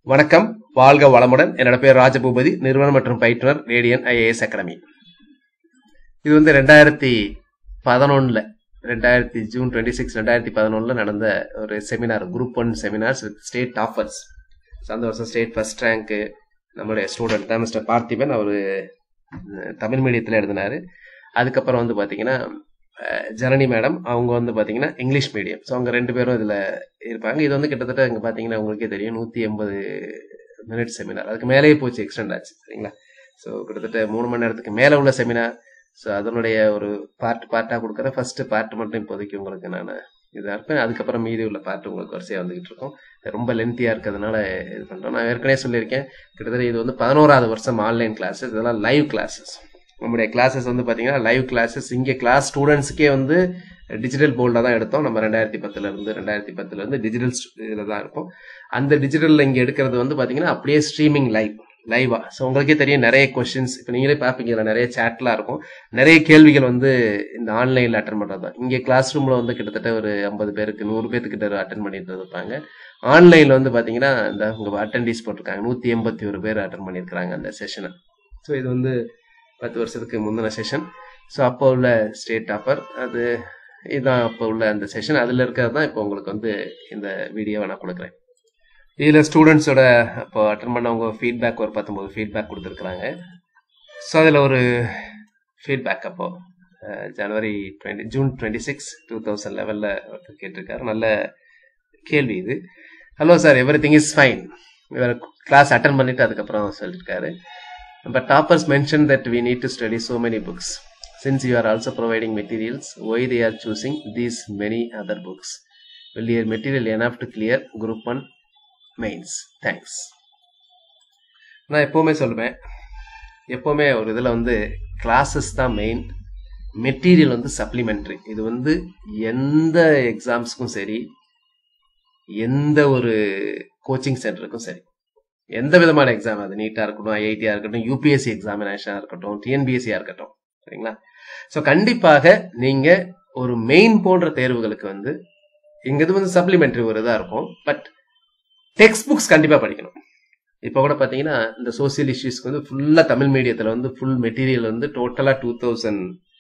வணக்கம் வாழ்க வளமுடன் என்னோட பேர் ராஜபூபதி நிறுவனம் மற்றும் பயிற்றுனர் ரேடியன் ஐஏஎஸ் அகாடமி இது வந்து ரெண்டாயிரத்தி பதினொன்னுல ரெண்டாயிரத்தி ஜூன் டுவெண்ட்டி சிக்ஸ் ரெண்டாயிரத்தி பதினொன்னுல நடந்த ஒரு seminar group one seminars with state toppers அந்த வருஷம் ஸ்டேட் ஃபர்ஸ்ட் ரேங்க்கு நம்மளுடைய ஸ்டூடெண்ட் தான் மிஸ்டர் பார்த்திபன் அவர் தமிழ் மீடியத்தில் எழுதினாரு அதுக்கப்புறம் வந்து பார்த்தீங்கன்னா அஹ், ஜனனி மேடம் அவங்க வந்து பார்த்தீங்கன்னா இங்கிலீஷ் மீடியம் ஸோ அவங்க ரெண்டு பேரும் இதில் இருப்பாங்க இது வந்து கிட்டத்தட்ட இங்கே பார்த்தீங்கன்னா உங்களுக்கே தெரியும் நூற்றி எண்பது மினிட் செமினார் அதுக்கு மேலேயே போச்சு எக்ஸ்டெண்ட் ஆச்சு சரிங்களா ஸோ கிட்டத்தட்ட மூணு மணி நேரத்துக்கு மேலே உள்ள செமினார் ஸோ அதனுடைய ஒரு பார்ட் பார்ட்டாக கொடுக்குற ஃபர்ஸ்ட் பார்ட் மட்டும் இப்போதைக்கு உங்களுக்கு நான் இதாக இருப்பேன் அதுக்கப்புறம் மீதி உள்ள பார்ட் உங்களுக்கு வரிசையாக வந்துகிட்டு இருக்கும் ரொம்ப லென்த்தியாக இருக்கிறதுனால இது பண்ணுறோம் நான் ஏற்கனவே சொல்லியிருக்கேன் கிட்டத்தட்ட இது வந்து பதினோராவது வருஷம் ஆன்லைன் கிளாஸஸ் இதெல்லாம் லைவ் கிளாஸஸ் நம்முடைய கிளாஸஸ் வந்து பார்த்தீங்கன்னா லைவ் கிளாஸஸ் இங்கே கிளாஸ் ஸ்டூடெண்ட்ஸுக்கே வந்து டிஜிட்டல் போர்டில் தான் எடுத்தோம் நம்ம ரெண்டாயிரத்தி பத்துல இருந்து ரெண்டாயிரத்தி பத்துல இருந்து டிஜிட்டல் இதில் தான் இருக்கும் அந்த டிஜிட்டலில் இங்கே எடுக்கிறது வந்து பார்த்தீங்கன்னா அப்படியே ஸ்ட்ரீமிங் லைவ் லைவா ஸோ உங்களுக்கே தெரியும் நிறைய கொஸ்டின்ஸ் இப்போ நீங்களே பார்ப்பீங்க இதுல நிறைய சேட்லாம் இருக்கும் நிறைய கேள்விகள் வந்து இந்த ஆன்லைனில் அட்டன் பண்ணுறது தான் இங்கே கிளாஸ் ரூமில் வந்து கிட்டத்தட்ட ஒரு ஐம்பது பேருக்கு நூறு பேர்த்துக்கிட்ட அட்டன் பண்ணிட்டு இருப்பாங்க ஆன்லைனில் வந்து பார்த்தீங்கன்னா இந்த உங்கள் அட்டன்டீஸ் போட்டிருக்காங்க நூற்றி எண்பத்தி ஒரு பேர் அட்டன் பண்ணியிருக்கிறாங்க அந்த செஷனை ஸோ இது வந்து பத்து வருஷத்துக்கு முந்தின செஷன் ஸோ அப்போ உள்ள ஸ்டேட் டாப்பர் அது இதுதான் அப்போ உள்ள அந்த செஷன் அதில் இருக்கிறது தான் இப்போ உங்களுக்கு வந்து இந்த வீடியோவை நான் கொடுக்குறேன் இதில் ஸ்டூடெண்ட்ஸோட இப்போ அட்டன் பண்ணவங்க ஃபீட்பேக் ஒரு பத்தொம்பது ஃபீட்பேக் கொடுத்துருக்குறாங்க ஸோ அதில் ஒரு ஃபீட்பேக் அப்போ அஹ், January twenty June twenty six two thousand லெவலில் ஒருத்தர் கேட்டிருக்காரு நல்ல கேள்வி இது hello sir everything is fine இவர் கிளாஸ் அட்டன் பண்ணிட்டு அதுக்கப்புறம் சொல்லியிருக்காரு But toppers mentioned that we need to study so many books. Since you are also providing materials, why they are choosing these many other books? Will your material enough to clear group 1 mains? Thanks. நான் எப்போவுமே சொல்லுவேன் எப்போவுமே ஒரு இதில் வந்து classes தான் main material வந்து supplementary இது வந்து எந்த எக்ஸாம்ஸ்க்கும் சரி எந்த ஒரு கோச்சிங் சென்டருக்கும் சரி எந்த விதமான எக்ஸாம் அது நீட்டாக இருக்கட்டும் ஐஐடியாக இருக்கட்டும் யூபிஎஸ்சி எக்ஸாமினேஷனாக இருக்கட்டும் டிஎன்பிஎஸ்சியாக இருக்கட்டும் சரிங்களா ஸோ கண்டிப்பாக நீங்கள் ஒரு மெயின் போன்ற தேர்வுகளுக்கு வந்து இங்க இது வந்து சப்ளிமெண்ட்ரி ஒரு இதாக இருக்கும் பட் டெக்ஸ்ட் புக்ஸ் கண்டிப்பாக படிக்கணும் இப்போ கூட பார்த்தீங்கன்னா இந்த சோசியல் இஷ்யூஸ்க்கு வந்து ஃபுல்லாக தமிழ் மீடியத்தில் வந்து ஃபுல் மெட்டீரியல் வந்து டோட்டலாக டூ தௌசண்ட்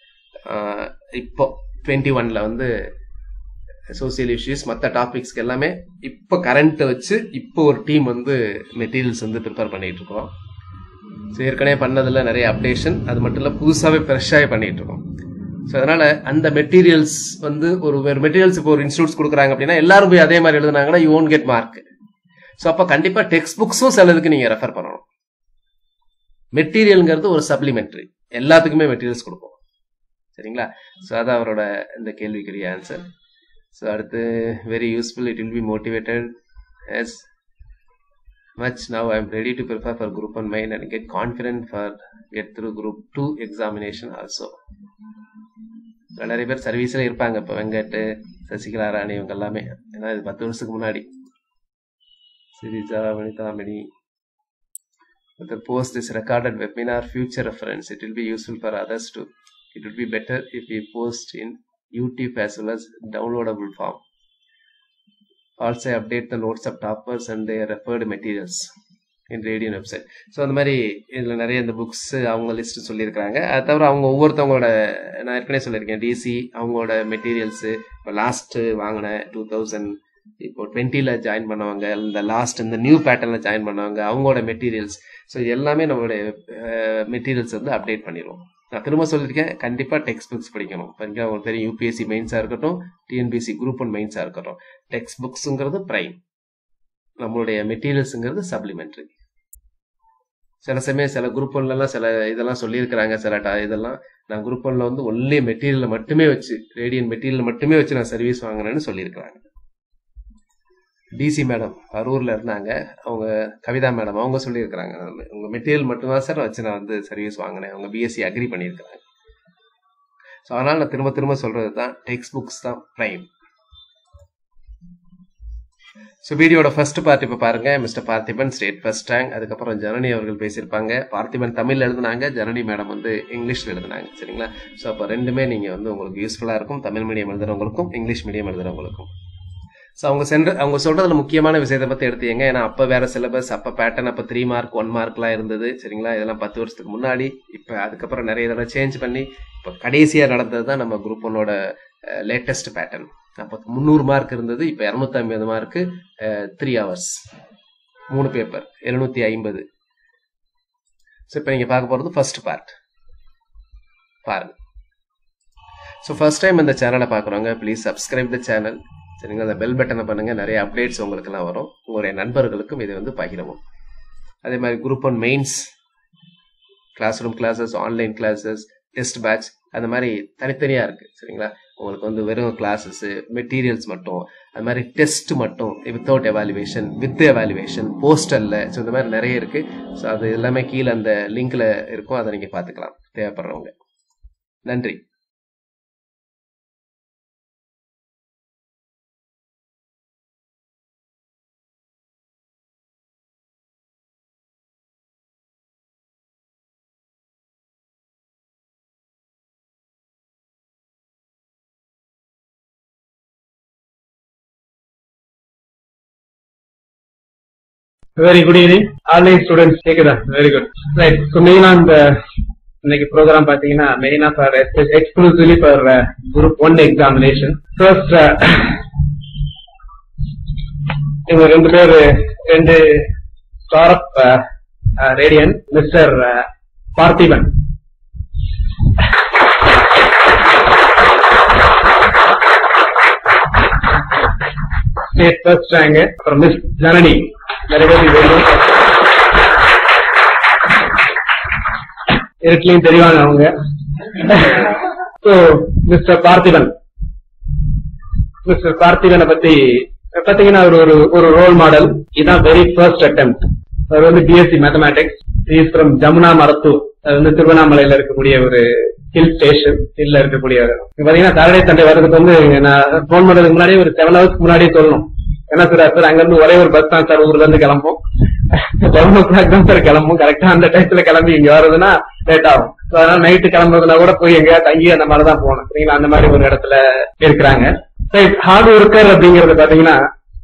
இப்போ டுவெண்ட்டி ஒன்ல வந்து சோசியல் இஷ்யூஸ் மற்ற டாபிக்ஸ்க்கு எல்லாமே இப்போ கரண்ட்டை வச்சு இப்போ ஒரு டீம் வந்து மெட்டீரியல்ஸ் வந்து ப்ரிப்பேர் பண்ணிட்டு இருக்கோம் ஸோ ஏற்கனவே பண்ணதில் நிறைய அப்டேஷன் அது மட்டும் இல்லை புதுசாகவே ஃப்ரெஷ்ஷாகவே பண்ணிட்டு இருக்கோம் ஸோ அதனால அந்த மெட்டீரியல்ஸ் வந்து ஒரு வேறு மெட்டீரியல்ஸ் இப்போ ஒரு இன்ஸ்டியூட்ஸ் கொடுக்குறாங்க அப்படின்னா எல்லாரும் போய் அதே மாதிரி எழுதுனாங்கன்னா you won't get mark so அப்போ கண்டிப்பாக டெக்ஸ்ட் புக்ஸும் சிலதுக்கு நீங்கள் ரெஃபர் பண்ணணும் மெட்டீரியல்ங்கிறது ஒரு சப்ளிமெண்ட்ரி எல்லாத்துக்குமே மெட்டீரியல்ஸ் கொடுப்போம் சரிங்களா ஸோ அதான் அவரோட இந்த கேள்விக்குரிய ஆன்சர் ஸோ அடுத்து very useful it will be motivated as much now I am ready to prefer for group one mind and get confident for get through group two examination also நிறைய பேர் சர்வீஸில் இருப்பாங்க இப்போ வெங்கட் சசிகலா ராணி இவங்க எல்லாமே ஏன்னா இது பத்து வருஷத்துக்கு முன்னாடி Sirija Vanitha Mani The post is recorded webinar future reference. It will be useful for others too. It would be better if we post in YouTube as well as downloadable form. Also update the notes of toppers and their referred materials in Radian website so அந்த மாதிரி இதில் நிறைய இந்த books அவங்க list சொல்லியிருக்கிறாங்க அது தவிர அவங்க ஒவ்வொருத்தவங்களோட நான் ஏற்கனவே சொல்லியிருக்கேன் டிசி அவங்களோட மெட்டீரியல்ஸு இப்போ லாஸ்ட்டு வாங்கின டூ தௌசண்ட் இப்போ டுவெண்ட்டியில் ஜாயின் பண்ணவங்க இந்த லாஸ்ட் இந்த நியூ பேட்டர்னில் ஜாயின் பண்ணவங்க அவங்களோட மெட்டீரியல்ஸ் ஸோ எல்லாமே நம்மளுடைய மெட்டீரியல்ஸ் வந்து அப்டேட் பண்ணிடுவோம் நான் திரும்ப சொல்லியிருக்கேன் கண்டிப்பாக டெக்ஸ்ட் புக்ஸ் படிக்கணும் இப்போ உங்களுக்கு தெரியும் யூபிஎஸ்சி மெயின்ஸாக இருக்கட்டும் டிஎன்பிஎஸ்சி குரூப் ஒன் மெயின்ஸாக இருக்கட்டும் டெக்ஸ்ட் புக்ஸுங்கிறது ப்ரைம் நம்மளுடைய மெட்டீரியல்ஸுங்கிறது சப்ளிமெண்ட்ரி சில சமயம் சில குரூப் ஒன்லலாம் சில இதெல்லாம் சொல்லியிருக்கிறாங்க சில ta- இதெல்லாம் நான் குரூப் ஒன்ல வந்து ஒன்லி மெட்டீரியல் மட்டுமே வச்சு ரேடியன் மெட்டீரியல் மட்டுமே வச்சு நான் சர்வீஸ் வாங்கினேன்னு சொல்லியிருக்கிறாங்க டிசி மேடம் அரூர்ல இருந்தாங்க அவங்க கவிதா மேடம் அவங்க சொல்லியிருக்கிறாங்க உங்க மெட்டீரியல் மட்டும்தான் சார் வச்சு நான் வந்து சர்வீஸ் வாங்கினேன் அவங்க பிஎஸ்சி அக்ரி பண்ணியிருக்கிறாங்க ஸோ அதனால நான் திரும்ப திரும்ப சொல்றது தான் டெக்ஸ்ட் புக்ஸ் தான் ப்ரைம் ஸோ வீடியோட ஃபர்ஸ்ட் பார்ட் இப்போ பாருங்க mister Parthiban state first rank அதுக்கப்புறம் ஜனனி அவர்கள் பேசியிருப்பாங்க பார்த்திபன் தமிழ் எழுதுனாங்க ஜனனி மேடம் வந்து இங்கிலீஷ்ல எழுதுனாங்க சரிங்களா ஸோ அப்போ ரெண்டுமே நீங்க வந்து உங்களுக்கு யூஸ்ஃபுல்லா இருக்கும் தமிழ் மீடியம் எழுதுறவங்களுக்கும் இங்கிலீஷ் மீடியம் எழுதுறவங்களுக்கும் ஸோ அவங்க சென்ற அவங்க சொல்றதுல முக்கியமான விஷயத்தை பத்தி எடுத்தீங்க ஏன்னா அப்ப வேற சிலபஸ் அப்ப பேட்டர்ன் அப்ப த்ரீ மார்க் ஒன் மார்க்லாம் இருந்தது சரிங்களா இதெல்லாம் பத்து வருஷத்துக்கு முன்னாடி இப்ப அதுக்கப்புறம் நிறைய தடவை சேஞ்ச் பண்ணி இப்ப கடைசியா நடந்தது தான் நம்ம குரூப் ஒன்னோட லேட்டஸ்ட் பேட்டர்ன் அப்போ முந்நூறு மார்க் இருந்தது இப்போ இரநூத்தி ஐம்பது மார்க்கு த்ரீ ஹவர்ஸ் மூணு பேப்பர் எழுநூத்தி ஐம்பது ஸோ இப்போ நீங்கள் பார்க்க போகிறது ஃபர்ஸ்ட் பார்ட் பாருங்க ஸோ ஃபர்ஸ்ட் டைம் இந்த சேனலை பார்க்குறவங்க ப்ளீஸ் சப்ஸ்கிரைப் த சேனல் சரிங்களா அந்த பெல் பட்டனை பண்ணுங்க நிறைய அப்டேட்ஸ் உங்களுக்குலாம் வரும் உங்களுடைய நண்பர்களுக்கும் இதை வந்து பகிரவும் அதே மாதிரி group one mains classroom classes online classes test batch அந்த மாதிரி தனித்தனியாக இருக்குது சரிங்களா உங்களுக்கு வந்து வெறும் கிளாஸஸ் மெட்டீரியல்ஸ் மட்டும் அது மாதிரி டெஸ்ட் மட்டும் வித்தவுட் எவாலுவேஷன் வித் எவாலுவேஷன் போஸ்டரில் ஸோ இந்த மாதிரி நிறைய இருக்குது ஸோ அது எல்லாமே கீழே அந்த லிங்க்ல இருக்கும் அதை நீங்கள் பார்த்துக்கலாம் தேவைப்படுறவங்க நன்றி very good evening online students கேக்குதா வெரி குட் ரைட் ஸோ மெயினா இந்த இன்னைக்கு ப்ரோக்ராம் பாத்தீங்கன்னா மெயினா for exclusively for group one examination first இவங்க ரெண்டு பேர் ரெண்டு star of Radian mister Parthiban state first rank அப்புறம் மிஸ் ஜனனி நிறைய பேர் வேணும் இருட்டிலையும் தெரிவாங்க அவங்க ஸோ மிஸ்டர் பார்த்திபன் மிஸ்டர் பார்த்திபனை பத்தி பாத்தீங்கன்னா அவர் ஒரு ஒரு ரோல் மாடல் இதுதான் வெரி ஃபர்ஸ்ட் அட்டெம்ட் அவர் வந்து BSc mathematics is from Jamuna Marathur அது வந்து திருவண்ணாமலையில இருக்கக்கூடிய ஒரு ஹில் ஸ்டேஷன் ஹில்ல இருக்கக்கூடிய இங்க பாத்தீங்கன்னா சாட்டர்டே சண்டே வர்றதுக்கு வந்து நான் போன் பண்றதுக்கு முன்னாடி ஒரு செவன் ஹவர்ஸ்க்கு முன்னாடியே சொல்லணும் என்ன சார் சார் அங்க இருந்து ஒரே ஒரு பஸ் தான் சார் ஊர்ல இருந்து கிளம்பும் லெவன் ஓ கிளாக் தான் சார் கிளம்பும் கரெக்டா அந்த டயத்துல கிளம்பி இங்க வர்றதுன்னா லேட் ஆகும் So, அதனால நைட்டு கிளம்புறதுனா கூட போய் எங்கேயா தங்கி அந்த மாதிரி தான் போகணும் சரிங்களா அந்த மாதிரி ஒரு இடத்துல இருக்கிறாங்க ஹார்ட் ஒர்க்கர் அப்படிங்கறது பாத்தீங்கன்னா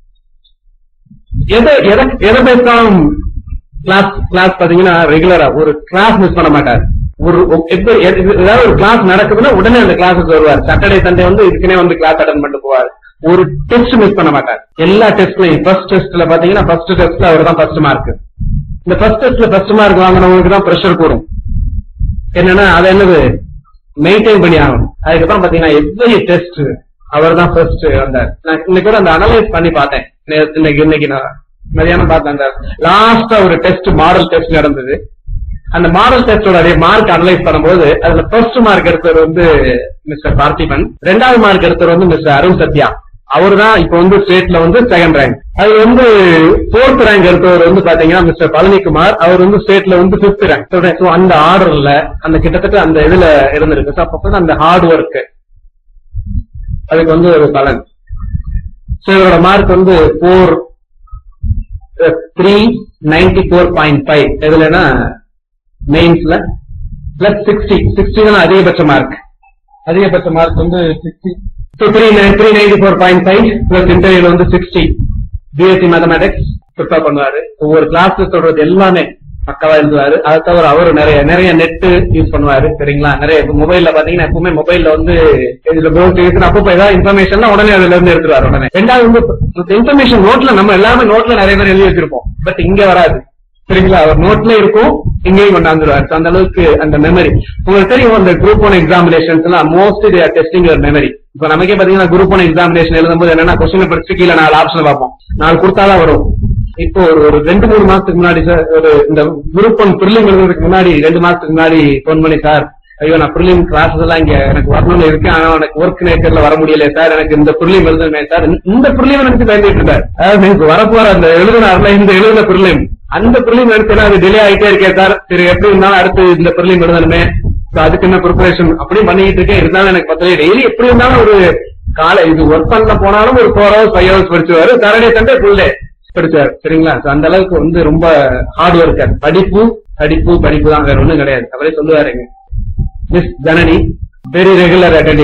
எதை எதை எதை பேசினாலும் கிளாஸ் கிளாஸ் பாத்தீங்கன்னா ரெகுலரா ஒரு கிளாஸ் மிஸ் பண்ண மாட்டார் ஒரு ஒ- எப்ப எ- இது- ஏதாவது ஒரு கிளாஸ் நடக்குதுன்னா உடனே அந்த கிளாஸுக்கு வருவார் சாட்டர்டே சண்டே வந்து இதுக்குனே வந்து கிளாஸ் அட்டன் பண்ணிட்டு போவார் ஒரு டெஸ்ட் மிஸ் பண்ண மாட்டார் எல்லா டெஸ்ட்லயும் ஃபர்ஸ்ட் டெஸ்ட்ல பாத்தீங்கன்னா ஃபர்ஸ்ட் டெஸ்ட்ல அவர் தான் ஃபர்ஸ்ட் மார்க் இந்த ஃபர்ஸ்ட் டெஸ்ட்ல ஃபர்ஸ்ட் மார்க் வாங்கினவங்களுக்கு தான் பிரஷர் கூடும் என்னன்னா அது என்னது மெயின்டைன் பண்ணி ஆகணும் அதுக்கப்புறம் பாத்தீங்கன்னா எவ்வளவு டெஸ்ட் அவர் தான் ஃபர்ஸ்ட் வந்தார் நான் இன்னைக்கு கூட அந்த அனலைஸ் பண்ணி பார்த்தேன் நே- இன்னைக்கு இன்னைக்கு நான் மதியானம் பார்த்தேன் அந்த லாஸ்டா ஒரு டெஸ்ட் மாடல் டெஸ்ட் நடந்தது அந்த மாடல் டெஸ்டோட மார்க் அனலைஸ் பண்ணும்போது அதுல ஃபர்ஸ்ட் மார்க் எடுத்தவர் வந்து மிஸ்டர் பார்த்திபன் ரெண்டாவது மார்க் எடுத்தவர் வந்து மிஸ்டர் அருண் சத்யா அவர் தான் இப்ப வந்து ஸ்டேட்ல வந்து செகண்ட் ரேங்க் அது வந்து ஃபோர்த் ரேங்க் எடுத்தவர் வந்து பாத்தீங்கன்னா மிஸ்டர் பழனிக்குமார் அவர் வந்து ஸ்டேட்ல வந்து பிப்த் ரேங்க் ஸோ அந்த ஆர்டர்ல அந்த கிட்டத்தட்ட அந்த இதுல இருந்திருக்கு So, அப்ப அந்த ஹார்ட் ஒர்க் அதுக்கு வந்து ஒரு பலன் ஸோ இவரோட மார்க் வந்து four three ninety four point five எதுலன்னா மெயின்ஸ்ல பிளஸ் சிக்ஸ்டி சிக்ஸ்டி தான் அதிகபட்ச மார்க் அதிகபட்ச மார்க் வந்து sixty so three three ninety four point five plus இன்டர்வியூல வந்து சிக்ஸ்டி பிஎஸ்சி மேத்தமேட்டிக்ஸ் ப்ரிப்பேர் பண்ணுவாரு ஒவ்வொரு கிளாஸ்ல சொல்றது எல்லாமே பக்காவா எழுதுவாரு அதை தவிர அவரு நிறைய நிறைய நெட் யூஸ் பண்ணுவாரு சரிங்களா நிறைய மொபைல்ல பாத்தீங்கன்னா எப்பவுமே மொபைல்ல வந்து இதுல போட் இருக்கு அப்பப்போ ஏதாவது இன்ஃபர்மேஷன் உடனே அதுல இருந்து எடுத்துருவாரு உடனே ரெண்டாவது வந்து இன்ஃபர்மேஷன் நோட்ல நம்ம எல்லாமே நோட்ல நிறைய பேர் எழுதி வச்சிருப்போம் பட் இங்க வராது சரிங்களா அவர் நோட்ல இருக்கும் இங்கேயும் கொண்டாந்துருவாரு So, அந்த அளவுக்கு அந்த மெமரி உங்களுக்கு தெரியும் அந்த குரூப் ஒன் எக்ஸாமினேஷன்ஸ் எல்லாம் மோஸ்ட் டெஸ்டிங் யுவர் மெமரி இப்ப நமக்கே பாத்தீங்கன்னா குரூப் ஒன் எக்ஸாமினேஷன் எழுதும்போது என்னன்னா கொஸ்டின் படிச்சு கீழே நாலு ஆப்ஷன் பார்ப்போம் நாலு கொடுத்தாதான் வரும் இப்போ ஒரு ஒரு ரெண்டு மூணு மாசத்துக்கு முன்னாடி சார் ஒரு இந்த குரூப் ஒன் பிரிலிம் எழுதுறதுக்கு முன்னாடி ரெண்டு மாசத்துக்கு முன்னாடி போன் பண்ணி சார் ஐயோ நான் பிரிலிம் கிளாஸஸ் எல்லாம் இங்க எனக்கு வரணும்னு இருக்கேன் ஆனா எனக்கு ஒர்க் நேச்சர்ல வர முடியல சார் எனக்கு இந்த பிரிலிம் எழுதுமே சார் இந்த பிரிலிம் எனக்கு பயந்துட்டு இருக்காரு அதாவது எனக்கு வரப்போற அந்த எழுதுனார்ல இந்த எழுதுன பிரிலிம் அந்த பிரிலிம் எடுத்தேன்னா அது டிலே ஆயிட்டே இருக்கேன் சார் சரி எப்படி இருந்தாலும் அடுத்து இந்த பிரிலிம் எழுதணுமே So, அதுக்கு என்ன ப்ரிப்பரேஷன் அப்படியும் பண்ணிட்டு இருக்கேன் இருந்தாலும் எனக்கு பத்தல டெய்லி எப்படி இருந்தாலும் ஒரு காலை இது ஒர்க் பண்ண போனாலும் ஒரு ஃபோர் ஹவர்ஸ் ஃபைவ் ஹவர்ஸ் படிச்சுவாரு சாட்டர்டே சண்டே ஃபுல் டே படிச்சாரு சரிங்களா So, அந்த அளவுக்கு வந்து ரொம்ப ஹார்ட் ஒர்க்கர் படிப்பு படிப்பு படிப்பு தான் வேற ஒண்ணும் கிடையாது அவரே சொல்லுவாருங்க miss Janani very regular attendee class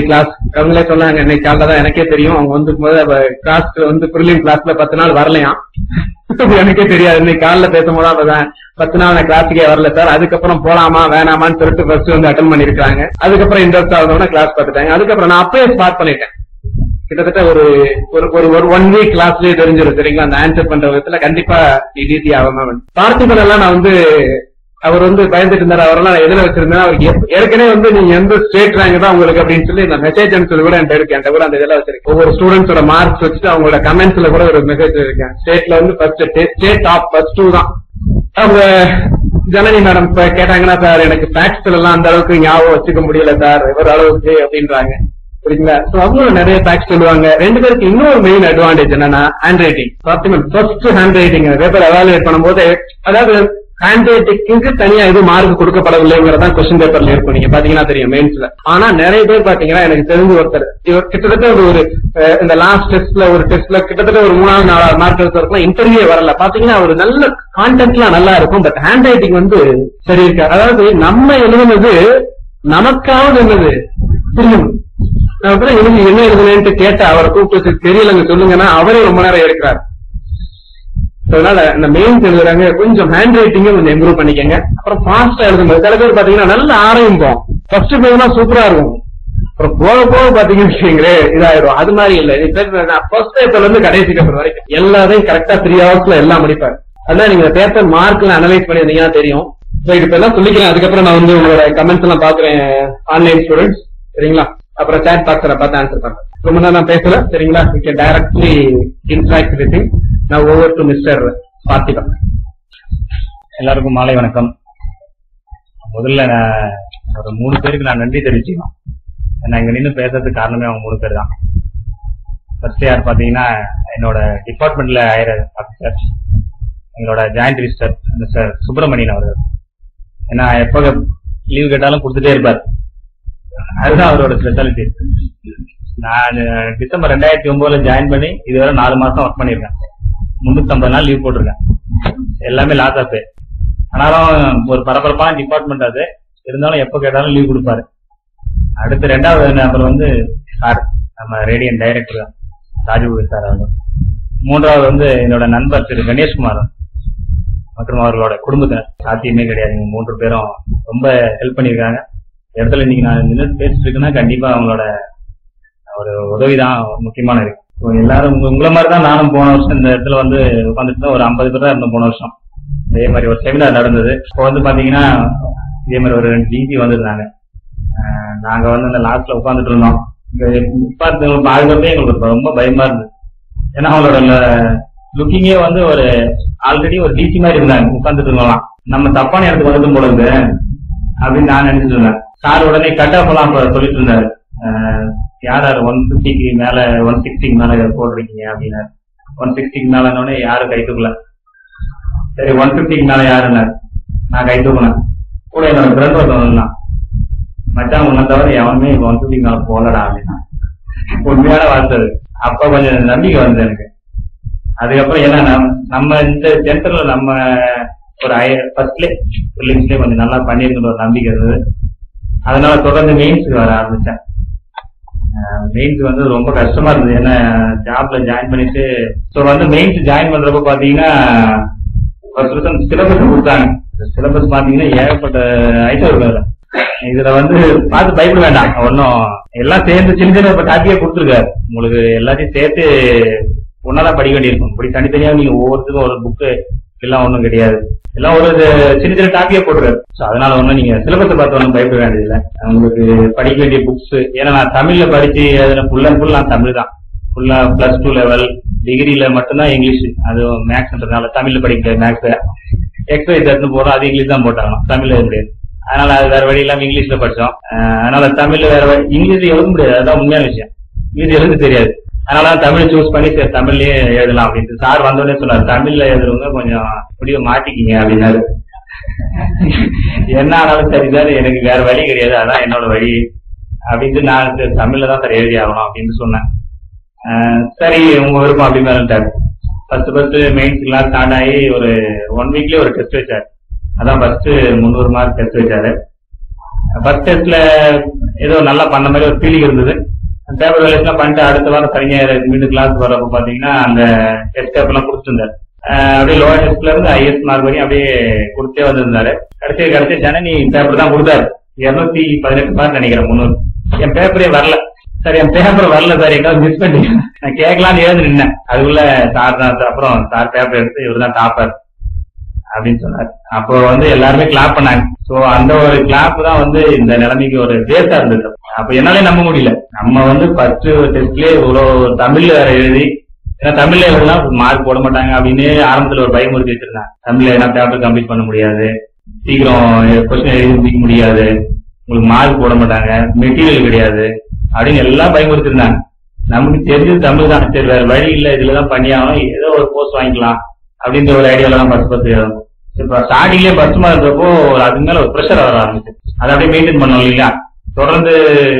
அவங்களே சொன்னாங்க இன்னைக்கு காலைல தான் எனக்கே தெரியும் அவங்க வந்து கிளாஸ் வந்து பிரிலிம் கிளாஸ்ல பத்து நாள் வரலையாம் எனக்கே தெரியாது இன்னைக்கு காலைல பேசும்போது அப்பதான் பத்து நாள் நான் கிளாஸுக்கே வரல சார் அதுக்கப்புறம் போலாமா வேணாமான்னு சொல்லிட்டு ஃபர்ஸ்ட் வந்து அட்டன் பண்ணிருக்காங்க அதுக்கப்புறம் இன்ட்ரெஸ்ட் ஆகுதுன்னா கிளாஸ் பார்த்துட்டாங்க அதுக்கப்புறம் நான் அப்பவே ஸ்டார்ட் பண்ணிட்டேன் கிட்டத்தட்ட ஒரு ஒரு ஒரு ஒரு ஒன் வீக் கிளாஸ்லயே தெரிஞ்சிடும் சரிங்களா அந்த ஆன்சர் பண்ற விதத்துல கண்டிப்பா ஈஸி ஆகும் பார்த்திபன் எல்லாம் நான் வந்து அவர் வந்து பயந்துட்டு இருந்தாரு அவரெல்லாம் நான் எதுல வச்சிருந்தேன் அவருக்கு ஏற்க- ஏற்கனவே வந்து நீங்க எந்த ஸ்டேட் ரேங்க் தான் உங்களுக்கு அப்படின்னு சொல்லி இந்த மெசேஜ் சொல்லி கூட என்கிட்ட இருக்கு என்கிட்ட கூட அந்த இதெல்லாம் வச்சிருக்கேன் ஒவ்வொரு ஸ்டூடெண்ட்ஸோட மார்க்ஸ் வச்சுட்டு அவங்களோட கமெண்ட்ஸ்ல கூட ஒரு மெசேஜ் இருக்கேன் ஸ்டேட்ல வந்து first state top first two தான் அவங்க ஜனனி மேடம் இப்ப கேட்டாங்கன்னா சார் எனக்கு ஃபேக்ட்ஸ் எல்லாம் அந்த அளவுக்கு ஞாபகம் வச்சுக்க முடியல சார் ஒரு அளவுக்கு அப்படின்றாங்க சரிங்களா சோ அவங்களும் நிறைய ஃபேக்ட்ஸ் சொல்லுவாங்க ரெண்டு பேருக்கு இன்னொரு மெயின் அட்வான்டேஜ் என்னன்னா handwriting first handwriting paper evaluate பண்ணும்போது அதாவது ஹேண்ட் ரைட்டிங்க்கு தனியா எதுவும் மார்க் கொடுக்கப்படவில்லைங்கிறதான் கொஸ்டின் பேப்பர்ல இருக்கும் நீங்க பாத்தீங்கன்னா தெரியும் மெயின்ஸ்ல ஆனா நிறைய பேர் பாத்தீங்கன்னா எனக்கு தெரிஞ்சு ஒருத்தர் இவர் கிட்டத்தட்ட ஒரு ஒரு அஹ், இந்த லாஸ்ட் டெஸ்ட்ல ஒரு டெஸ்ட்ல கிட்டத்தட்ட ஒரு மூணாவது நாலாவது மார்க் எடுத்தவருக்குலாம் இன்டர்வியூ வரல பாத்தீங்கன்னா ஒரு நல்ல கான்டென்ட்லாம் நல்லா இருக்கும் பட் ஹேண்ட் ரைட்டிங் வந்து சரி இருக்காது அதாவது நம்ம எழுதுனது நமக்காவது என்னது புரியும் நான் அப்புறம் எழுதி என்ன எழுதுனேன்ட்டு கேட்ட அவரை கூப்பிட்டு தெரியலங்க சொல்லுங்கன்னா அவரே ரொம்ப நேரம் எடுக்கிறார் So, அதனால இந்த மெயின்ஸ் எழுதுறாங்க கொஞ்சம் ஹேண்ட் ரைட்டிங்கும் கொஞ்சம் இம்ப்ரூவ் பண்ணிக்கங்க அப்புறம் ஃபாஸ்டா எழுதும்போது சில பேர் பாத்தீங்கன்னா நல்ல ஆரம்பிப்போம் ஃபர்ஸ்ட் பேஜ்னா சூப்பரா இருக்கும் அப்புறம் போக போக பாத்தீங்கன்னு வச்சுக்கீங்களே இதாயிடும் அது மாதிரி இல்ல ஃபர்ஸ்ட் பேப்பர்ல இருந்து கடைசி பேப்பர் வரைக்கும் எல்லாத்தையும் கரெக்டா த்ரீ ஹவர்ஸ்ல எல்லாம் முடிப்பார் அதான் நீங்க பேப்பர் மார்க்ல அனலைஸ் பண்ணிருந்தீங்கன்னா தெரியும் So, இப்ப எல்லாம் சொல்லிக்கிறேன் அதுக்கப்புறம் நான் வந்து உங்களோட கமெண்ட்ஸ் எல்லாம் பாக்குறேன் ஆன்லைன் ஸ்டூடெண்ட்ஸ் சரிங்களா அப்புறம் சாட் பாக்ஸ்ல பார்த்து ஆன்சர் பண்றேன் ரொம்ப நேரம் நான் பேசல சரிங்களா you can directly interact with நான் ஓவர் டு மிஸ்டர் பார்த்திபன் எல்லாருக்கும் மாலை வணக்கம் முதல்ல நான் ஒரு மூணு பேருக்கு நான் நன்றி தெரிவிச்சுக்கணும் நான் இங்க நின்று பேசுறதுக்கு காரணமே அவங்க மூணு பேர் தான் ஃபர்ஸ்ட் யார் பாத்தீங்கன்னா என்னோட டிபார்ட்மெண்ட்ல ஆயிர ஆஃபீஸர் எங்களோட ஜாயிண்ட் ரிஜிஸ்டர் மிஸ்டர் சுப்பிரமணியன் அவர்கள் ஏன்னா எப்ப லீவு கேட்டாலும் கொடுத்துட்டே இருப்பார் அதுதான் அவரோட ஸ்பெஷாலிட்டி நான் டிசம்பர் ரெண்டாயிரத்தி ஒன்பதுல ஜாயின் பண்ணி இதுவரை நாலு மாசம் ஒர்க் பண்ணிருக்கேன் முன்னூத்தி நாள் லீவ் போட்டிருக்கேன் எல்லாமே லாஸ் ஆஃப் ஆனாலும் ஒரு பரபரப்பான டிபார்ட்மெண்ட் அது இருந்தாலும் எப்ப கேட்டாலும் லீவ் கொடுப்பாரு அடுத்து ரெண்டாவது நபர் வந்து சார் நம்ம ரேடியன் டைரக்டர் ராஜபூரி சார் அவங்க மூன்றாவது வந்து என்னோட நண்பர் திரு கணேஷ்குமார் மற்றும் அவர்களோட குடும்பத்தினர் சாத்தியமே கிடையாது இவங்க மூன்று பேரும் ரொம்ப ஹெல்ப் பண்ணியிருக்காங்க இந்த இடத்துல இன்னைக்கு நான் நின்று பேசிட்டு இருக்கேன்னா கண்டிப்பா அவங்களோட ஒரு உதவிதான் முக்கியமான இருக்கு இப்போ எல்லாரும் உங்க- உங்களை மாதிரி தான் நானும் போன வருஷம் இந்த இடத்துல வந்து உட்காந்துட்டு தான் ஒரு ஐம்பது பேர் தான் இருந்தோம் போன வருஷம் இதே மாதிரி ஒரு செமினார் நடந்தது இப்போ வந்து பாத்தீங்கன்னா இதே மாதிரி ஒரு ரெண்டு டிசி வந்திருந்தாங்க அஹ் நாங்க வந்து அந்த லாஸ்ட்ல உட்காந்துட்டு இருந்தோம் பார்த்து பாதுகாப்பே எங்களுக்கு ரொம்ப பயமா இருந்தது ஏன்னா அவங்களோட லுக்கிங்கே வந்து ஒரு ஆல்ரெடி ஒரு டிசி மாதிரி இருந்தாங்க உட்காந்துட்டு இருந்தோம் நம்ம தப்பான இடத்துக்கு வந்துட்டு போல இருக்கு அப்படின்னு நான் நினைச்சிட்டு இருந்தேன் சார் உடனே கட் ஆஃப் எல்லாம் அப்ப சொல்லிட்டு இருந்தாரு அஹ் யார் யார் ஒன் பிப்டிக்கு மேல ஒன் சிக்ஸ்டிக்கு மேல போடுறீங்க அப்படின்னு ஒன் சிக்ஸ்டிக்கு மேலனோடனே யாரும் கை தூக்கல சரி ஒன் பிப்டிக்கு மேல யாருன்னு நான் கை தூக்குனேன் கூட என்னோட ஃப்ரெண்ட் ஒருத்தன் வந்தான் மச்சான் உன்னை தவிர எவனுமே ஒன் பிப்டிக்கு மேல போகலடா அப்படின்னா உண்மையான வார்த்தை அது. அப்ப கொஞ்சம் நம்பிக்கை வந்தது எனக்கு அதுக்கப்புறம் ஏன்னா நம்ம- நம்ம இந்த சென்டர்ல நம்ம ஒரு ஃபர்ஸ்ட்லே பிள்ளைங்களே கொஞ்சம் நல்லா பண்ணிருக்கிற ஒரு நம்பிக்கை இருந்தது அதனால தொடர்ந்து மெயின்ஸுக்கு வர ஆரம்பிச்சேன் மெயின்ஸ் வந்து ரொம்ப கஷ்டமா இருந்தது ஏன்னா ஜாப்ல ஜாயின் பண்ணிட்டு ஸோ வந்து மெயின்ஸ் ஜாயின் பண்றப்ப பாத்தீங்கன்னா ஃபர்ஸ்ட் வருஷம் சிலபஸ் கொடுத்தாங்க சிலபஸ் பாத்தீங்கன்னா ஏகப்பட்ட ஐட்டம் இருக்கு அதுல இதுல வந்து பார்த்து பயப்பட வேண்டாம் ஒன்னும் எல்லாம் சேர்ந்து சின்ன சின்ன காப்பியா கொடுத்துருக்காரு உங்களுக்கு எல்லாத்தையும் சேர்த்து ஒன்னாதான் படிக்க வேண்டியிருக்கும் இப்படி தனித்தனியா நீங்க ஒவ்வொருத்துக்கும் ஒரு புக்கு எல்லாம் ஒண்ணும் கிடையாது எல்லாம் ஒரு இது சின்ன சின்ன டாப்பியா போட்டுருக்காரு ஸோ அதனால ஒன்றும் நீங்க சிலபஸை பார்த்து ஒன்றும் பயப்பட வேண்டியதில்லை உங்களுக்கு படிக்க வேண்டிய புக்ஸ் ஏன்னா நான் தமிழ்ல படிச்சு அதுல ஃபுல் அண்ட் ஃபுல் நான் தமிழ் தான் ஃபுல்லா பிளஸ் டூ லெவல் டிகிரில மட்டும்தான் இங்கிலீஷ் அது மேக்ஸ்ன்றதுனால தமிழ்ல படிக்க மேக்ஸ் எக்ஸசைஸ் எடுத்து போறோம் அது இங்கிலீஷ் தான் போட்டாங்க தமிழ்ல எழுத முடியாது அதனால அது வேற வழி இல்லாம இங்கிலீஷ்ல படிச்சோம் அஹ் அதனால தமிழ்ல வேற வழி இங்கிலீஷ்ல எழுத முடியாது அதுதான் உண்மையான விஷயம் இங்கிலீஷ் எழுத தெரியாது அதனால தமிழ் சூஸ் பண்ணி சரி தமிழ்லயே எழுதலாம் அப்படின்ட்டு சார் வந்தோடனே சொன்னார் தமிழ்ல எழுதுறவங்க கொஞ்சம் முடிவை மாட்டிக்கிங்க அப்படின்னாரு என்ன ஆனாலும் சரி சார் எனக்கு வேற வழி கிடையாது அதான் என்னோட வழி அப்படின்ட்டு நான் சரி, தமிழ்ல தான் சார் எழுதி ஆகணும் அப்படின்னு சொன்னேன் அஹ் சரி உங்க விருப்பம் அப்படி மேலிட்டாரு ஃபர்ஸ்ட் ஃபர்ஸ்ட் மெயின்ஸ் எல்லாம் ஸ்டார்ட் ஆகி ஒரு ஒன் வீக்லயே ஒரு டெஸ்ட் வச்சாரு அதான் ஃபர்ஸ்ட் முந்நூறு மார்க் டெஸ்ட் வச்சாரு ஃபர்ஸ்ட் டெஸ்ட்ல ஏதோ நல்லா பண்ண மாதிரி ஒரு ஃபீலிங் இருந்தது பேப்பர் வேலைஸ்லாம் பண்ணிட்டு அடுத்த வாரம் சனிஞர் மீண்டும் கிளாஸ் வரப்ப பாத்தீங்கன்னா அந்த டெஸ்ட் பேப்பர் எல்லாம் கொடுத்துருந்தாரு அஹ் அப்படியே லோவர் டெஸ்ட்ல இருந்து ஐஎஸ் மார்க் வரையும் அப்படியே கொடுத்தே வந்திருந்தாரு கடைசி கடைசி ஜனனி பேப்பர் தான் கொடுத்தாரு இருநூத்தி பதினெட்டு மார்க் நினைக்கிறேன் முன்னூறு என் பேப்பரே வரல சார் என் பேப்பர் வரல சார் எங்காவது மிஸ் பண்ணி நான் கேட்கலான்னு எழுந்து நின்னேன் அதுக்குள்ள சார் தான் sir. அப்புறம் சார் பேப்பர் எடுத்து இவர் தான் டாப்பர் அப்படின்னு சொன்னார் அப்போ வந்து எல்லாருமே கிளாப் பண்ணாங்க சோ அந்த ஒரு கிளாப் தான் வந்து இந்த நிலைமைக்கு ஒரு பேஸா இருந்தது அப்ப என்னாலே நம்ப முடியல நம்ம வந்து ஃபர்ஸ்ட் டெஸ்ட்லயே இவ்வளவு தமிழ்ல வேற எழுதி ஏன்னா தமிழ்ல எழுதுனா மார்க் போட மாட்டாங்க அப்படின்னு ஆரம்பத்துல ஒரு பயமுறுத்தி வச்சிருந்தாங்க தமிழ்ல ஏன்னா பேப்பர் கம்ப்ளீட் பண்ண முடியாது சீக்கிரம் கொஸ்டின் எழுதி முடிக்க முடியாது உங்களுக்கு மார்க் போட மாட்டாங்க மெட்டீரியல் கிடையாது அப்படின்னு எல்லாம் பயமுறுத்திருந்தாங்க நமக்கு தெரிஞ்சது தமிழ் தான் சரி வேற வழி இல்ல இதுலதான் பண்ணி ஆகணும் ஏதோ ஒரு போஸ்ட் வாங்கிக்கலாம் அப்படின்ற ஒரு ஐடியால தான் பஸ் பஸ் எழுதணும் இப்ப ஸ்டார்டிங்லயே பஸ் இருந்தப்போ ஒரு அது மேல ஒரு ப்ரெஷர் வர ஆரம்பிச்சு அதை அப்படியே மெயின்டைன் பண்ணணும் இல்லையா தொடர்ந்து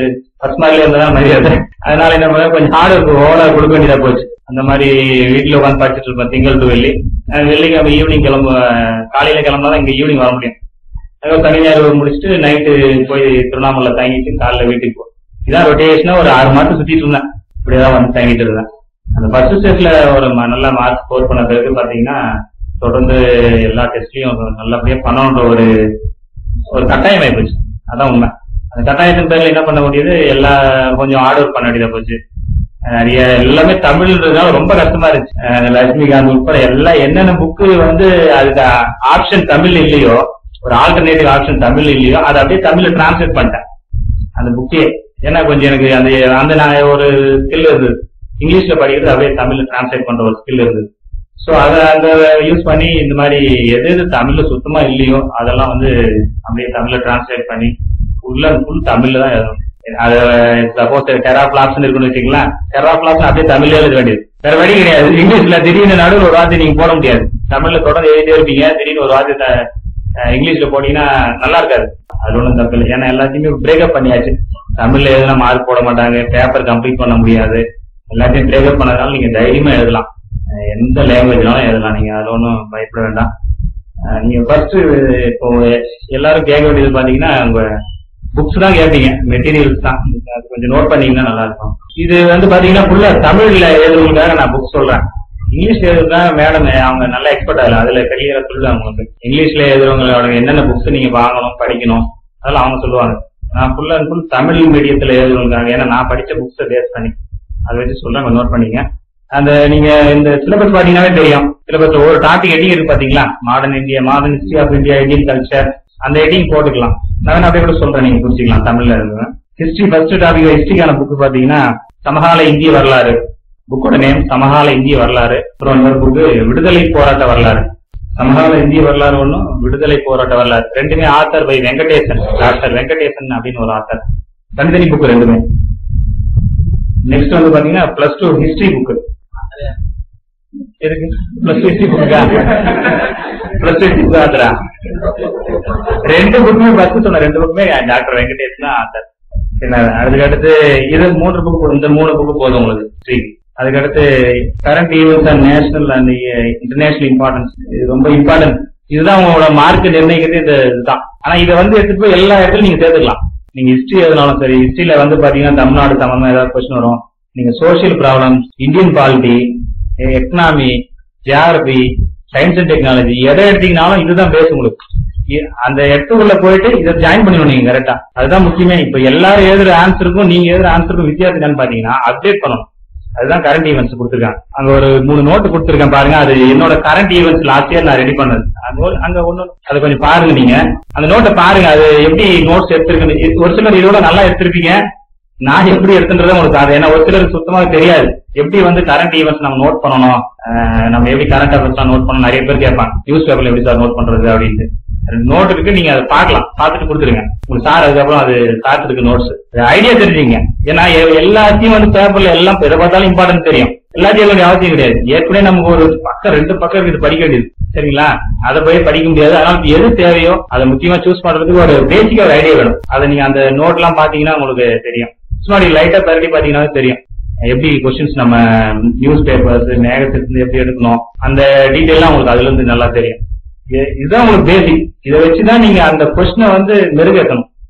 பஸ் மாதிரிலே இருந்தா மரியாதை அதனால என்ன பண்ண கொஞ்சம் ஹார்ட் ஒர்க் ஓவரா கொடுக்க வேண்டியதா போச்சு அந்த மாதிரி வீட்டுல உட்காந்து படிச்சுட்டு இருப்பேன் திங்கள் டு வெள்ளி அஹ் வெள்ளிக்கிழமை ஈவினிங் கிளம்ப காலையில கிளம்பினா இங்க ஈவினிங் வர முடியும் அதுக்கப்புறம் சனி ஞாயிறு முடிச்சுட்டு நைட்டு போய் திருவண்ணாமலை தங்கிட்டு காலைல வீட்டுக்கு போ இதான் ரொட்டேஷனா ஒரு ஆறு மாசம் சுத்திட்டு இருந்தேன் இப்படியேதான் வந்து தங்கிட்டு இருந்தேன் அந்த ஃபர்ஸ்ட் ஸ்டேஜ்ல ஒரு ம- நல்ல மார்க் ஸ்கோர் பண்ண பிறகு பாத்தீங்கன்னா தொடர்ந்து எல்லா டெஸ்ட்லயும் நல்லபடியா பண்ணணுன்ற ஒரு ஒரு கட்டாயம் ஆயிப்போச்சு அதான் உண்மை அந்த கட்டாயத்தின் பேர்ல என்ன பண்ண முடியுது எல்லா கொஞ்சம் ஹார்ட் ஒர்க் பண்ண வேண்டியதா போச்சு நிறைய எல்லாமே தமிழ்ன்றதுனால ரொம்ப கஷ்டமா இருந்துச்சு அஹ் லட்சுமிகாந்த் உட்பட எல்லாம் என்னென்ன புக்கு வந்து அதுக்கு ஆப்ஷன் தமிழ் இல்லையோ ஒரு ஆல்டர்னேட்டிவ் ஆப்ஷன் தமிழ் இல்லையோ அதை அப்படியே தமிழ்ல டிரான்ஸ்லேட் பண்ணிட்டேன் அந்த புக்கே ஏன்னா கொஞ்சம் எனக்கு அந்த அந்த நான் ஒரு ஸ்கில் இருந்தது இங்கிலீஷ்ல படிக்கிறது அப்படியே தமிழ்ல டிரான்ஸ்லேட் பண்ற ஒரு ஸ்கில் இருந்தது சோ அத அந்த யூஸ் பண்ணி இந்த மாதிரி எது எது தமிழ்ல சுத்தமா இல்லையோ அதெல்லாம் வந்து அப்படியே தமிழ்ல டிரான்ஸ்லேட் பண்ணி உள்ள ஃபுல் தமிழ்ல தான் எழுதணும் அது சப்போஸ் டெரா பிளாப்ஸ் இருக்குன்னு வச்சுக்கலாம் டெரா பிளாப்ஸ் அப்படியே தமிழ்ல எழுத வேண்டியது வேற வழி கிடையாது இங்கிலீஷ்ல திடீர்னு நடுவில் ஒரு வார்த்தை நீங்க போட முடியாது தமிழ்ல தொடர்ந்து எழுதிட்டே இருப்பீங்க திடீர்னு ஒரு வார்த்தை அஹ், இங்கிலீஷ்ல போட்டீங்கன்னா நல்லா இருக்காது அது ஒண்ணும் தப்பு இல்லை ஏன்னா எல்லாத்தையுமே பிரேக்கப் பண்ணியாச்சு தமிழ்ல எழுதினா மார்க் போட மாட்டாங்க பேப்பர் கம்ப்ளீட் பண்ண முடியாது எல்லாத்தையும் பிரேக்கப் பண்ணதுனால நீங்க தைரியமா எழுதலாம் அஹ், எந்த லாங்குவேஜ்னாலும் எழுதலாம் நீங்க அதுல ஒன்றும் பயப்பட வேண்டாம் அஹ், நீங்க ஃபர்ஸ்ட் இப்போ எல்லாரும் கேட்க வேண்டியது பாத்தீங்கன்னா உங்க புக்ஸ் தான் கேட்பீங்க மெட்டீரியல்ஸ் தான் அது கொஞ்சம் நோட் பண்ணீங்கன்னா நல்லா இருக்கும் இது வந்து பாத்தீங்கன்னா ஃபுல்லா தமிழ்ல எழுதுறதுக்காக நான் புக் சொல்றேன் இங்கிலீஷ்ல எழுதுறதா மேடம் அவங்க நல்ல எக்ஸ்பர்ட் அதுல அதுல கிளியரா சொல்லுவாங்க உங்களுக்கு இங்கிலீஷ்ல எழுதுறவங்களோட என்னென்ன புக்ஸ் நீங்க வாங்கணும் படிக்கணும் அதெல்லாம் அவங்க சொல்லுவாங்க நான் ஃபுல் அண்ட் ஃபுல் தமிழ் மீடியத்துல எழுதுறவங்க ஏன்னா நான் படிச்ச புக்ஸை பேஸ் பண்ணி அதை வச்சு சொல்றேன் நோட் பண்ணீங்க அந்த நீங்க இந்த சிலபஸ் பாத்தீங்கன்னாவே தெரியும் சிலபஸ்ல ஒரு டாபிக் ஹெட்டிங் இருக்கு பாத்தீங்களா modern India modern history of India Indian culture அந்த ஹெட்டிங் போட்டுக்கலாம் நான் வேணா அப்படியே கூட சொல்றேன் நீங்க புரிஞ்சுக்கலாம் தமிழ்ல இருந்து ஹிஸ்டரி ஃபர்ஸ்ட் டாபிக் ஹிஸ்டரிக்கான புக் பாத்தீங்கன்னா சமகால இந்திய வரலாறு புக்கோட நேம் சமகால இந்திய வரலாறு அப்புறம் இன்னொரு புக்கு விடுதலை போராட்ட வரலாறு சமகால இந்திய வரலாறு ஒண்ணும் விடுதலை போராட்ட வரலாறு ரெண்டுமே author by Venkatesan doctor Venkatesan அப்படின்னு ஒரு ஆத்தர் தனித்தனி புக் ரெண்டுமே நெக்ஸ்ட் வந்து பாத்தீங்கன்னா பிளஸ் டூ ஹிஸ்டரி புக் எதுக்கு பிளஸ் ஹிஸ்டரி புக்கா பிளஸ் ஹிஸ்டரி புக் ஆத்தரா ரெண்டு புக்குமே பஸ் சொன்ன ரெண்டு புக்குமே டாக்டர் வெங்கடேஷ் தான் ஆத்தர் என்ன அதுக்கடுத்து இது மூன்று புக்கு இந்த மூணு புக்கு போதும் உங்களுக்கு history. அதுக்கடுத்து current events and national and international importance இது ரொம்ப இம்பார்ட்டன்ட் இதுதான் உங்களோட மார்க் நிர்ணயிக்கிறது இந்த இதுதான் ஆனா இதை வந்து எடுத்துட்டு போய் எல்லா இடத்துலயும் நீங்க சேர்த்துக்கலாம் நீங்க ஹிஸ்டரி எதுனாலும் சரி ஹிஸ்டரியில வந்து பாத்தீங்கன்னா தமிழ்நாடு சம்பந்தமா ஏதாவது கொஸ்டின் வரும் நீங்க social problems Indian polity economy geography science and technology எதை எடுத்தீங்கனாலும் இதுதான் பேச உங்களுக்கு இ- அந்த இடத்துக்குள்ள போயிட்டு இதை ஜாயின் பண்ணிடணும் நீங்க கரெக்டா அதுதான் முக்கியமே இப்ப எல்லாரும் எழுதுற ஆன்சருக்கும் நீங்க எழுதுற ஆன்சருக்கும் வித்தியாசம் என்னன்னு பாத்தீங்கன்னா அப்டேட் பண்ணணும் அதுதான் கரண்ட் ஈவெண்ட்ஸ் கொடுத்துருக்காங்க அங்க ஒரு மூணு நோட்டு கொடுத்துருக்கேன் பாருங்க அது என்னோட கரண்ட் ஈவெண்ட்ஸ் லாஸ்ட் இயர் நான் ரெடி பண்ணது அங்க ஒரு- அங்க ஒண்ணு அது கொஞ்சம் பாருங்க நீங்க அந்த நோட்டை பாருங்க அது எப்படி நோட்ஸ் எடுத்திருக்குன்னு இது- ஒரு சிலர் இதோட நல்லா எடுத்திருப்பீங்க நான் எப்படி எடுத்துன்றத உங்களுக்கு அது ஏன்னா ஒரு சிலருக்கு சுத்தமாக தெரியாது எப்படி வந்து கரண்ட் ஈவெண்ட்ஸ் நம்ம நோட் பண்ணணும் அஹ் நம்ம எப்படி கரண்ட் அஃபேர்ஸ் நோட் பண்ணணும் நிறைய பேர் கேட்பாங்க நியூஸ் பேப்பர்ல எப்படி சார் நோட் பண்றது அப்படின்ட்டு நோட் இருக்கு நீங்க அதை பார்க்கலாம் பார்த்துட்டு கொடுத்துருங்க உங்களுக்கு சார் அதுக்கப்புறம் அது சார்ட்டுக்கு நோட்ஸ் ஐடியா தெரிஞ்சுங்க ஏன்னா எ- எல்லாத்தையும் வந்து பேப்பர்ல எல்லாம் எதை பார்த்தாலும் இம்பார்ட்டன்ட் தெரியும் எல்லாத்தையும் எழுத வேண்டிய அவசியம் கிடையாது ஏற்கனவே நமக்கு ஒரு பக்கம் ரெண்டு பக்கம் இது படிக்க வேண்டியது சரிங்களா அதை போய் படிக்க முடியாது அதனால எது தேவையோ அதை முக்கியமா சூஸ் பண்றதுக்கு ஒரு பேசிக்கா ஒரு ஐடியா வேணும் அதை நீங்க அந்த நோட் எல்லாம் பாத்தீங்கன்னா உங்களுக்கு தெரியும் சும்மா நீங்க லைட்டா பரட்டி பாத்தீங்கன்னா தெரியும் எப்படி கொஸ்டின்ஸ் நம்ம நியூஸ் பேப்பர்ஸ் மேகசின்ஸ் எப்படி எடுக்கணும் அந்த டீட்டெயிலாம் உங்களுக்கு அதுல இருந்து நல்லா தெரியும் இது- இதுதான் உங்களுக்கு பேசிக் இதை வச்சுதான் நீங்க அந்த கொஸ்டினை வந்து மெருகேற்றணும்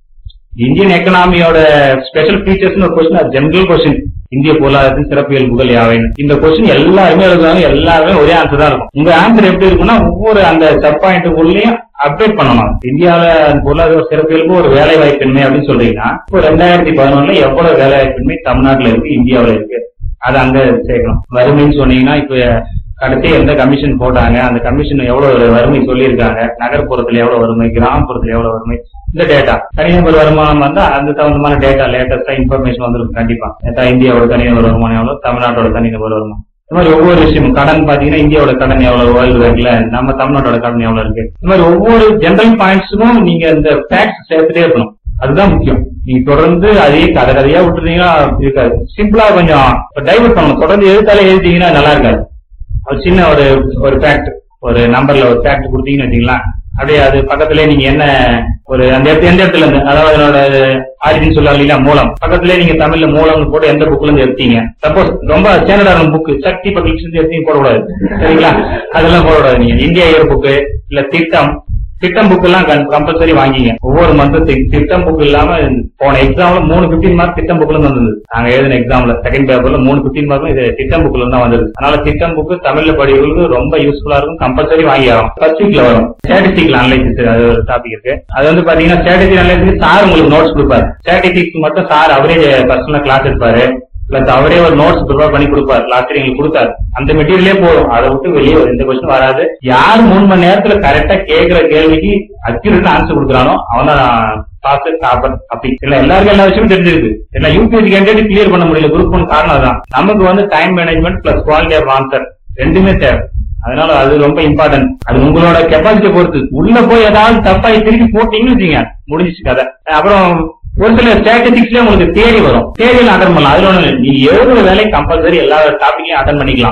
இந்தியன் எக்கனாமியோட ஸ்பெஷல் ஃபீச்சர்ஸ் ஒரு கொஸ்டின் அது ஜெனரல் கொஸ்டின் இந்திய பொருளாதாரத்தின் சிறப்பியல்புகள் யாவைன்னு இந்த கொஸ்டின் எல்லாருமே எழுதுவாங்க எல்லாருமே ஒரே ஆன்சர் தான் இருக்கும் உங்க ஆன்சர் எப்படி இருக்கும்னா ஒவ்வொரு அந்த சப் பாயிண்ட்டுக்குள்ளேயும் அப்டேட் பண்ணணும் இந்தியாவில பொருளாதார சிறப்பியல்பு ஒரு வேலை வாய்ப்பின்மை அப்படின்னு சொல்றீங்கன்னா இப்போ ரெண்டாயிரத்தி பதினொன்னுல எவ்வளவு வேலை வாய்ப்பின்மை தமிழ்நாட்டுல இருக்கு இந்தியாவுல இருக்கு அது அங்க சேர்க்கணும் வறுமைன்னு சொன்னீங்கன்னா இப்ப கடைசி எந்த கமிஷன் போட்டாங்க அந்த கமிஷன் எவ்வளவு வறுமை சொல்லியிருக்காங்க நகர்ப்புறத்துல எவ்வளவு வறுமை கிராமப்புறத்துல எவ்வளவு வறுமை இந்த டேட்டா தனிநபர் வருமானம் வந்தா அந்த தகுந்தமான டேட்டா லேட்டஸ்டா இன்ஃபர்மேஷன் வந்துருக்கும் கண்டிப்பா நேத்தா இந்தியாவோட தனிநபர் வருமானம் எவ்வளவு தமிழ்நாட்டோட தனிநபர் வருமானம் இந்த மாதிரி ஒவ்வொரு விஷயமும் கடன் பாத்தீங்கன்னா இந்தியாவோட கடன் எவ்வளவு வேர்ல்டு பேங்க்ல நம்ம தமிழ்நாட்டோட கடன் எவ்வளவு இருக்கு இந்த மாதிரி ஒவ்வொரு ஜெனரல் பாயிண்ட்ஸுக்கும் நீங்க இந்த ஃபேக்ட்ஸ் சேர்த்துட்டே இருக்கணும் அதுதான் முக்கியம் நீங்க தொடர்ந்து அதே கதை கதையா விட்டுறீங்கன்னா இருக்காது சிம்பிளா கொஞ்சம் டைவர்ட் பண்ணணும் தொடர்ந்து எழுத்தாலே எழுதிட்டீங்கன்னா நல்லா இருக்காது ஒரு சின்ன ஒரு ஒரு ஃபேக்ட் ஒரு நம்பர்ல ஒரு ஃபேக்ட் கொடுத்தீங்கன்னு வச்சுங்களேன் அப்படியே அது பக்கத்துல நீங்க என்ன ஒரு அந்த இடத்து எந்த இடத்துல இருந்து அதாவது அதனோட ஆரிஜின் சொல்லுவாங்க இல்லையா மூலம் பக்கத்துல நீங்க தமிழ்ல மூலம்னு போட்டு எந்த புக்ல இருந்து எடுத்தீங்க சப்போஸ் ரொம்ப ஸ்டாண்டர்டான புக் சக்தி பப்ளிக்ஸ் இருந்து எடுத்தீங்க போடக்கூடாது சரிங்களா அதெல்லாம் போடக்கூடாது நீங்க இந்தியா இயர் புக்கு இல்ல திட்டம் திட்டம் புக் எல்லாம் கம்பல்சரி வாங்கிங்க ஒவ்வொரு மந்த்தும் திட்டம் புக் இல்லாம போன எக்ஸாம்ல மூணு பிப்டீன் மார்க் திட்டம் புக்ல இருந்து வந்தது நாங்க எழுதின எக்ஸாம்ல செகண்ட் பேப்பர்ல மூணு பிப்டீன் மார்க் இது திட்டம் புக்ல இருந்து தான் வந்தது அதனால திட்டம் புக் தமிழ்ல படிக்கிறவங்களுக்கு ரொம்ப யூஸ்ஃபுல்லா இருக்கும் கம்பல்சரி வாங்கி ஆகும் ஃபர்ஸ்ட் வீக்ல வரும் ஸ்டாட்டிஸ்டிக்ல அனலைசிஸ் அது ஒரு டாபிக் இருக்கு அது வந்து பாத்தீங்கன்னா ஸ்டாட்டிஸ்டிக் அனலைசிஸ் சார் உங்களுக்கு நோட்ஸ் கொடுப்பாரு ஸ்டாட்டிஸ்டிக்ஸ் மட்டும் சார் அவரே பர்சனலா கிளாஸ் எடுப்பாரு பிளஸ் அவரே ஒரு நோட்ஸ் ப்ரிப்பேர் பண்ணி கொடுப்பாரு லாஸ்ட் இயர் எங்களுக்கு கொடுத்தாரு அந்த மெட்டீரியலே போதும் அதை விட்டு வெளியே ஒரு எந்த கொஸ்டின் வராது யார் மூணு மணி நேரத்துல கரெக்டா கேட்கிற கேள்விக்கு அக்யூரேட்டா ஆன்சர் கொடுக்குறானோ அவன் தான் பாஸ் டாப்பர் அப்படி இல்ல எல்லாருக்கும் எல்லா விஷயமும் தெரிஞ்சிருக்கு இல்ல யூபிஎஸ்சி கேண்டிடேட் கிளியர் பண்ண முடியல குரூப் ஒன் காரணம் அதான் நமக்கு வந்து time management plus quality of answer ரெண்டுமே தேவை அதனால அது ரொம்ப இம்பார்ட்டன்ட் அது உங்களோட கெப்பாசிட்டி பொறுத்து உள்ள போய் ஏதாவது தப்பாய் திருப்பி போட்டீங்கன்னு வச்சுங்க முடிஞ்சிச்சு கதை அப்புறம் ஒரு சில ஸ்டாட்டிஸ்டிக்ஸ்ல உங்களுக்கு தேடி வரும் தேடியில் அட்டன் பண்ணலாம் அதுல ஒண்ணு நீங்க எழுதுற வேலை கம்பல்சரி எல்லா டாபிக்கையும் அட்டன் பண்ணிக்கலாம்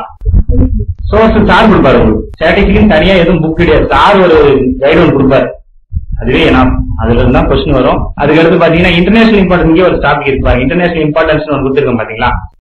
சோர்ஸ் சார் கொடுப்பாரு உங்களுக்கு ஸ்டாட்டிஸ்டிக்ஸ் தனியா எதுவும் புக் கிடையாது சார் ஒரு கைடு ஒன்று கொடுப்பாரு அதுவே நான் அதுல இருந்தா கொஸ்டின் வரும் அதுக்கு அடுத்து பாத்தீங்கன்னா இன்டர்நேஷனல் இம்பார்ட்டன்ஸ் ஒரு டாபிக் இருப்பாரு இன்டர்நேஷனல் இம்பார்ட்டன்ஸ் ஒன்று கொடுத்துருக்கோம் பாத்தீங்களா